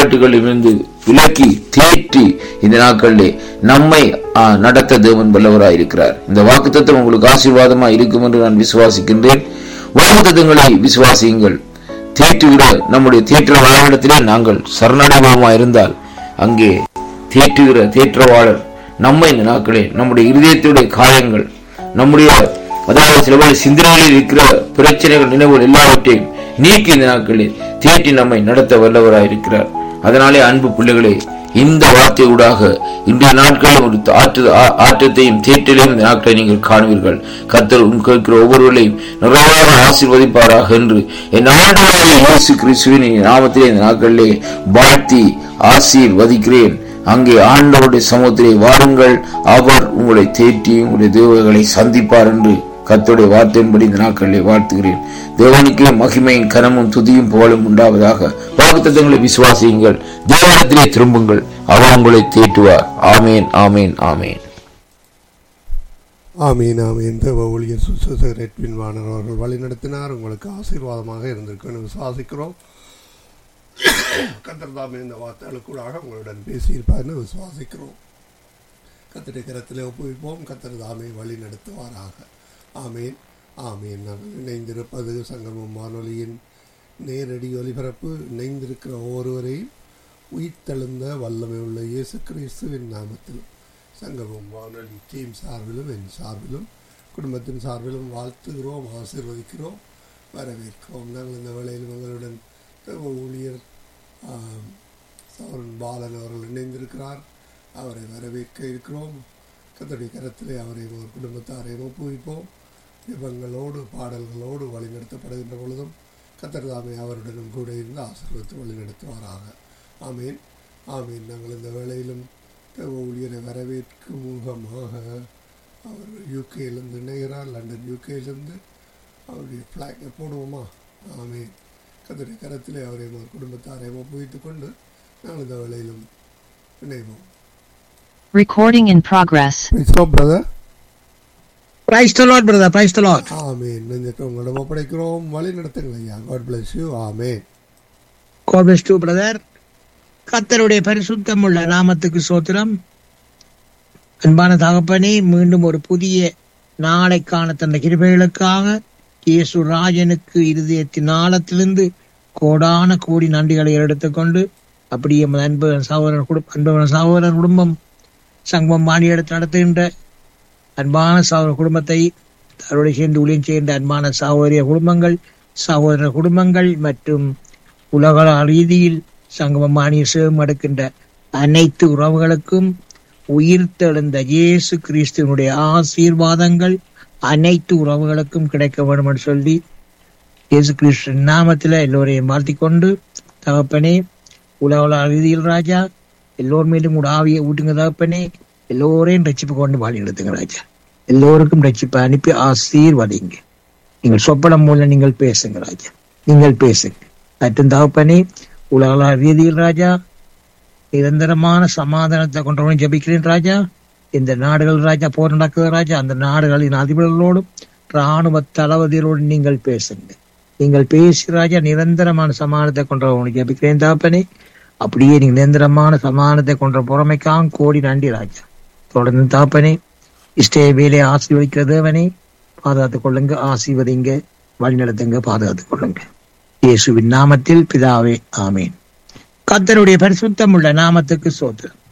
இக்கட்டுகளிலிருந்து விலக்கி தேற்றி இந்த நாட்களிலே நம்மை ஆ, நடத்த தேவன் வல்லவராயிருக்கிறார் இந்த வாக்குத்தத்தம் உங்களுக்கு ஆசீர்வாதமா இருக்கும் என்று நான் விசுவாசிக்கின்றேன் வாக்குத்தத்தங்களை விசுவாசியுங்கள் தேற்றுகிற நம்முடைய தேற்ற வாழ்விடத்திலே நாங்கள் சரணடைவோமா இருந்தால் அங்கே தேற்றுகிற தேற்றவாளர் நம்மை இந்த நாட்களே நம்முடைய இருதயத்துடைய காயங்கள் நம்முடைய அதாவது சில வேளை சிந்தனைகளில் இருக்கிற பிரச்சனைகள் நினைவுகள் எல்லாவற்றையும் நீக்கி இந்த நாட்களில் தேற்றி நம்மை நடத்த வல்லவராயிருக்கிறார் அதனாலே அன்பு பிள்ளைகளே இந்த வார்த்தையூடாக இன்றைய நாட்களில் ஒரு ஆற்று ஆ- ஆற்றத்தையும் தேற்றலையும் இந்த நாட்களை நீங்கள் காணுவீர்கள் கத்தர் உன் கேட்கிற ஒவ்வொருவரையும் நிறைவாக ஆசீர்வதிப்பாராக என்று என் ஆண்டவராகிய இயேசு கிறிஸ்துவின் நாமத்திலே இந்த நாட்களிலே வாழ்த்தி ஆசீர்வதிக்கிறேன் அங்கே ஆண்டவருடைய சமூகத்திலே வாருங்கள் அவர் உங்களை தேற்றி உங்களுடைய தேவர்களை சந்திப்பார் என்று கர்த்தருடைய வார்த்தையின்படி இந்த நாட்களிலே வாழ்த்துகிறேன் தேவனுக்கே மகிமையும் கனமும் துதியும் புகழும் உண்டாவதாக வாக்குத்தத்தங்களை விசுவாசியுங்கள் தேவனத்திலே திரும்புங்கள் அவர் உங்களை தேற்றுவார் ஆமேன் ஆமேன் ஆமேன் ஆமீன் ஆமீன் தேவ ஊழியர் சுசேகர் எட்வின் வாணர் அவர்கள் வழிநடத்தினார் உங்களுக்கு ஆசீர்வாதமாக இருந்திருக்குன்னு விசுவாசிக்கிறோம் கத்தர் தாமே இந்த வார்த்தைகளுக்கூடாக உங்களுடன் பேசியிருப்பார்னு விசுவாசிக்கிறோம் கத்தரை கரத்தில் ஒப்புவிப்போம் கத்தர் தாமே வழி நடத்துவாராக ஆமீன் ஆமீன் நாங்கள் இணைந்திருப்பது சங்கமம் வானொலியின் நேரடி ஒலிபரப்பு இணைந்திருக்கிற ஒவ்வொருவரையும் உயிர்த்தெழுந்த வல்லமை உள்ள இயேசு கிறிஸ்துவின் நாமத்தில் சங்கமம் வானொலி டீம் சார்பிலும் என் சார்பிலும் குடும்பத்தின் சார்பிலும் வாழ்த்துகிறோம் ஆசீர்வதிக்கிறோம் வரவேற்கிறோம் நாங்கள் இந்த வேளையில் எங்களுடன் தேவ ஊழியர் ஆம், சௌரன் பாலன் அவர்கள் இணைந்திருக்கிறார் அவரை வரவேற்க இருக்கிறோம் கத்தடி கரத்திலே அவரை ஒரு குடும்பத்தாரையும் ஒப்புவிப்போம் விபங்களோடு பாடல்களோடு வழிநடத்தப்படுகின்ற பொழுதும் கத்தர் தாமே அவருடனும் கூட இருந்து ஆசீர்வதித்து வழிநடத்துவாராக ஆமீன் ஆமீன் நாங்கள் இந்த வேளையிலும் தேவ ஊழியரை வரவேற்கும் முகமாக அவர் யூகேலேருந்து இணைகிறார் லண்டன் யூகேலேருந்து அவருடைய ஃப்ளாகை போடுவோமா ஆமீன் கத்தடி கரத்திலே அவரை ஒரு குடும்பத்தாரையும் ஒப்புவித்துக் கொண்டு நாங்கள் இந்த வேளையிலும் இணைவோம் Recording in progress. Brother praise the Lord brother praise the Lord amen நெஞ்சத்தை உங்களிடம் ஒப்படைக்கிறோம் வழி நடத்துங்கள் ஐயா God bless you amen God bless to brother கத்தருடைய பரிசுத்தம் உள்ள நாமத்துக்கு சோத்திரம் அன்பான தகப்பனே மீண்டும் ஒரு புதிய நாளைக்கான தந்த கிருபைகளுக்காக இயேசு ராஜனுக்கு இருதயத்தின் ஆழத்திலிருந்து கோடான கோடி நன்றிகளை எடுத்துக்கொண்டு அப்படியே எமது அன்பு சகோதரர் குடும்ப அன்பு சகோதரர் குடும்பம் சங்கமம் மாணி எடுத்து நடத்துகின்ற அன்பான சகோதர குடும்பத்தை அவரோடு சேர்ந்து ஊழியம் செய்கின்ற அன்பான சகோதரிய குடும்பங்கள் சகோதர குடும்பங்கள் மற்றும் உலக ரீதியில் சங்கமம் மானிய சேவம் எடுக்கின்ற அனைத்து உறவுகளுக்கும் உயிர்த்தெழுந்த இயேசு கிறிஸ்துவனுடைய ஆசீர்வாதங்கள் அனைத்து உறவுகளுக்கும் கிடைக்க வேண்டும் என்று சொல்லி இயேசு கிறிஸ்து நாமத்தில் எல்லோரையும் வாழ்த்திக் கொண்டு தகப்பனே உலக ரீதியில் ராஜா எல்லோர் மீதும் கூட ஆவியை ஊட்டுங்க தகப்பனே எல்லோரையும் ரட்சிப்பு கொண்டு வாழி எடுத்துங்க ராஜா எல்லோருக்கும் ரட்சிப்பை அனுப்பி ஆசீர்வதிங்க நீங்கள் சொப்பனம் மூலம் நீங்கள் பேசுங்க ராஜா நீங்கள் பேசுங்க மற்றும் தகப்பனே உலக ரீதியில் ராஜா நிரந்தரமான சமாதானத்தை கொண்டவனை ஜபிக்கிறேன் ராஜா இந்த நாடுகள் ராஜா போர் நடக்குது ராஜா அந்த நாடுகளின் அதிபர்களோடும் ராணுவ தளபதிகளோடு நீங்கள் பேசுங்க நீங்கள் பேசி ராஜா நிரந்தரமான சமாதானத்தை கொண்டவனை ஜபிக்கிறேன் தகப்பனே அப்படியே நீங்க நிரந்தரமான சமாதானத்தை கொண்ட புறமைக்காக கோடி நன்றி ராஜா தொடர்ந்து தாப்பனே இஷ்டைய வேலையை ஆசீர்வதிக்கிற தேவனே பாதுகாத்துக் கொள்ளுங்க ஆசீர்வதிங்க வழி நடத்துங்க பாதுகாத்துக் கொள்ளுங்க இயேசுவின் நாமத்தில் பிதாவே ஆமேன் கத்தருடைய பரிசுத்தம் உள்ள நாமத்துக்கு சோத்திரம்